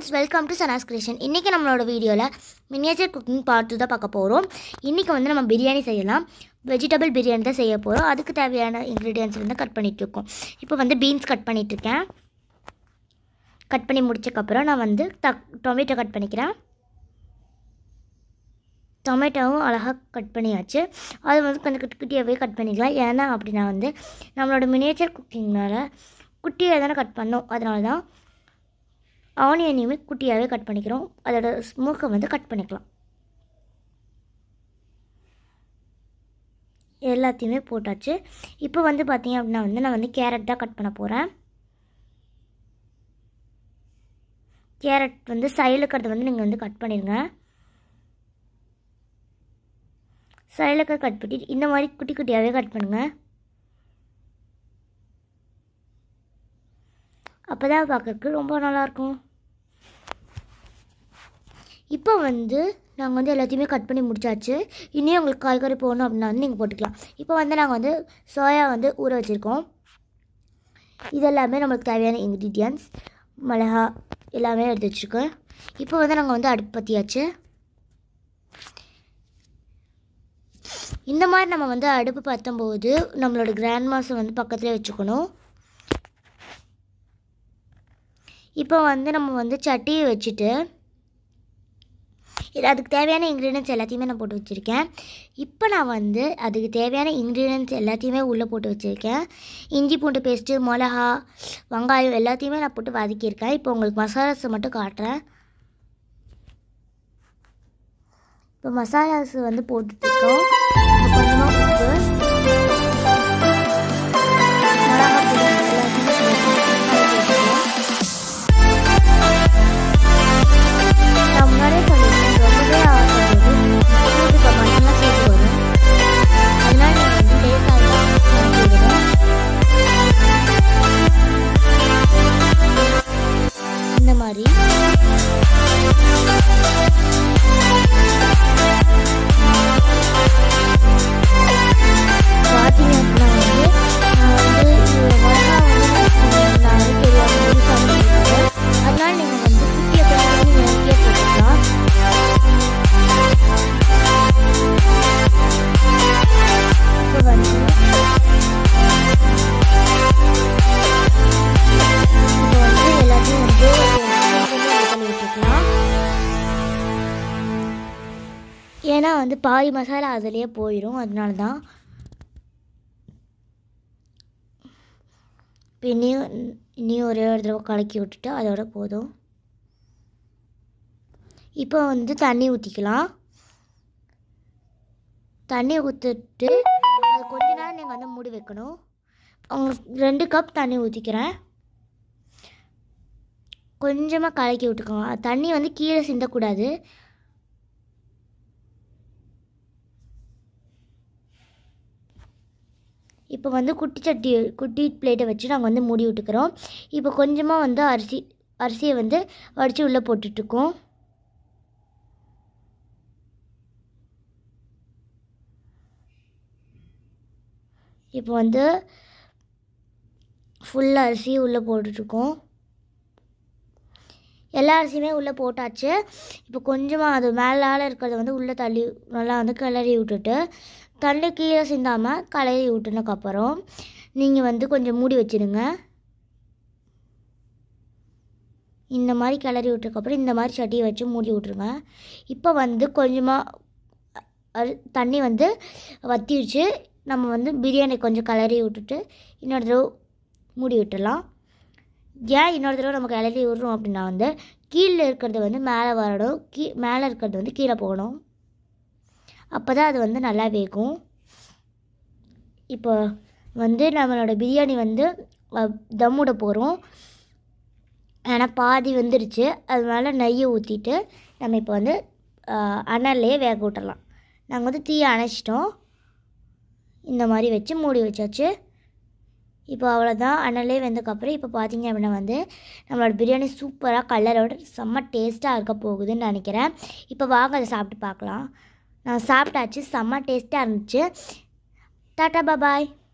friends welcome to Sana's creation இன்றைக்கி நம்மளோட வீடியோவில் மினியேச்சர் குக்கிங் பார்த்து தான் பார்க்க போகிறோம் இன்றைக்கி வந்து நம்ம பிரியாணி செய்யலாம் வெஜிடபிள் பிரியாணி தான் செய்ய போகிறோம் அதுக்கு தேவையான இன்க்ரீடியன்ஸ் வந்து கட் பண்ணிட்டு இருக்கோம் இப்போ வந்து பீன்ஸ் கட் பண்ணிகிட்ருக்கேன் கட் பண்ணி முடிச்சக்கப்புறம் நான் வந்து தக் டொமேட்டோ கட் பண்ணிக்கிறேன் டொமேட்டோவும் அழகாக கட் பண்ணியாச்சு அது வந்து கொஞ்சம் குட்டி குட்டியாகவே கட் பண்ணிக்கலாம் ஏன்னா அப்படின்னா வந்து நம்மளோட மினியேச்சர் குக்கிங்னால குட்டியாக தானே கட் பண்ணோம் அதனால தான் ஆனியனையுமே குட்டியாகவே கட் பண்ணிக்கிறோம் அதோட ஸ்மோக்கை வந்து கட் பண்ணிக்கலாம் எல்லாத்தையுமே போட்டாச்சு இப்போ வந்து பார்த்தீங்க அப்படின்னா வந்து நான் வந்து கேரட் தான் கட் பண்ண போகிறேன் கேரட் வந்து சைடில் இருக்கிறத வந்து நீங்கள் வந்து கட் பண்ணிடுங்க சைடில் கட் பண்ணி இந்த மாதிரி குட்டி குட்டியாகவே கட் பண்ணுங்கள் அப்போ தான் பார்க்கறதுக்கு ரொம்ப நல்லாயிருக்கும் இப்போ வந்து நாங்கள் வந்து எல்லாத்தையுமே கட் பண்ணி முடிச்சாச்சு இனியும் உங்களுக்கு காய்கறி போடணும் அப்படின்னா வந்து நீங்கள் போட்டுக்கலாம் இப்போ வந்து நாங்கள் வந்து சோயா வந்து ஊற வச்சுருக்கோம் இதெல்லாமே நம்மளுக்கு தேவையான இன்க்ரீடியன்ஸ் மிளகா எல்லாமே எடுத்து வச்சுருக்கோம் இப்போ வந்து நாங்கள் வந்து அடுப்பு பற்றியாச்சு இந்த மாதிரி நம்ம வந்து அடுப்பு பற்றும்போது நம்மளோட கிராண்ட் மாஸை வந்து பக்கத்துலேயே வச்சுக்கணும் இப்போ வந்து நம்ம வந்து சட்டியை வச்சுட்டு இது அதுக்கு தேவையான இன்க்ரீடியன்ஸ் எல்லாத்தையுமே நான் போட்டு வச்சுருக்கேன் இப்போ நான் வந்து அதுக்கு தேவையான இன்க்ரீடியன்ஸ் எல்லாத்தையுமே உள்ளே போட்டு வச்சுருக்கேன் இஞ்சி பூண்டு பேஸ்ட்டு மிளகா வெங்காயம் எல்லாத்தையுமே நான் போட்டு வதக்கியிருக்கேன் இப்போ உங்களுக்கு மசாலாஸை மட்டும் காட்டுறேன் இப்போ மசாலாஸ் வந்து போட்டுட்ருக்கோம் கொஞ்சமாக உப்பு மிளகாத்தூள் எல்லாத்தையுமே நான் முன்னாடியே சொல்லியிருக்கேன் ரொம்பவே ஆசைப்படுது இப்போ மட்டும்தான் சேர்த்து வரும் அதனால நீங்கள் வந்து லேசாக தான் விடுங்க இந்த மாதிரி பார்த்தீங்க அப்படின்னா வந்து நான் வந்து இது மிளகா வந்து நான் வந்து தெரியாமல் முழுசாக போட்டுருக்கேன் அதனால நீங்கள் வந்து குட்டியை பண்ணி நீங்கள் நிறைய போட்டுக்கலாம் இப்போ வந்து இப்போ வந்து எல்லாத்தையும் வந்து பண்ணி விட்டுக்கலாம் ஏன்னா வந்து பாதி மசாலா அதுலேயே போயிடும் அதனால தான் இப்போ இனியும் இனியும் ஒரே ஒரு தடவை கலக்கி விட்டுட்டு அதோட போதும் இப்போ வந்து தண்ணி ஊற்றிக்கலாம் தண்ணி ஊற்றிட்டு அது கொஞ்ச நேரம் நீங்கள் வந்து மூடி வைக்கணும் உங்களுக்கு ரெண்டு கப் தண்ணி ஊற்றிக்கிறேன் கொஞ்சமாக கலக்கி விட்டுக்கோங்க தண்ணி வந்து கீழே சிந்தக்கூடாது இப்போ வந்து குட்டி சட்டி குட்டி பிளேட்டை வச்சு நாங்கள் வந்து மூடி விட்டுக்கிறோம் இப்போ கொஞ்சமாக வந்து அரிசி அரிசியை வந்து வடித்து உள்ளே போட்டுட்ருக்கோம் இப்போ வந்து ஃபுல் அரிசி உள்ளே போட்டுட்ருக்கோம் எல்லா அரிசியுமே உள்ளே போட்டாச்சு இப்போ கொஞ்சமாக அது மேலால் இருக்கிறத வந்து உள்ளே தள்ளி நல்லா வந்து கிளறி விட்டுட்டு தண்ணி கீழே சிந்தாமல் கலரி விட்டுனதுக்கப்புறம் நீங்கள் வந்து கொஞ்சம் மூடி வச்சுருங்க இந்த மாதிரி கிளறி விட்டதுக்கப்புறம் இந்த மாதிரி சட்டியை வச்சு மூடி விட்ருங்க இப்போ வந்து கொஞ்சமாக அரி தண்ணி வந்து வத்திடுச்சு நம்ம வந்து பிரியாணி கொஞ்சம் கிளறி விட்டுட்டு இன்னொரு தடவை மூடி விட்டுடலாம் ஏன் இன்னொரு தடவை நம்ம கிளறி விட்றோம் அப்படின்னா வந்து கீழே இருக்கிறது வந்து மேலே வரணும் கீ மேலே இருக்கிறது வந்து கீழே போகணும் அப்போ தான் அது வந்து நல்லா வேகும் இப்போ வந்து நம்மளோட பிரியாணி வந்து தம்முட போகிறோம் ஆனால் பாதி வந்துருச்சு அதனால நெய்யை ஊற்றிட்டு நம்ம இப்போ வந்து அனல்லையே வேக விட்டுறலாம் நாங்கள் வந்து தீயை அணைச்சிட்டோம் இந்த மாதிரி வச்சு மூடி வச்சாச்சு இப்போ அவ்வளோதான் அனலே வெந்ததுக்கப்புறம் இப்போ பார்த்தீங்க அப்படின்னா வந்து நம்மளோட பிரியாணி சூப்பராக கலரோட செம்ம டேஸ்ட்டாக இருக்க போகுதுன்னு நினைக்கிறேன் இப்போ வாங்க அதை சாப்பிட்டு பார்க்கலாம் நான் சாப்பிட்டாச்சு செம்ம டேஸ்ட்டாக இருந்துச்சு டாட்டா பாபாய்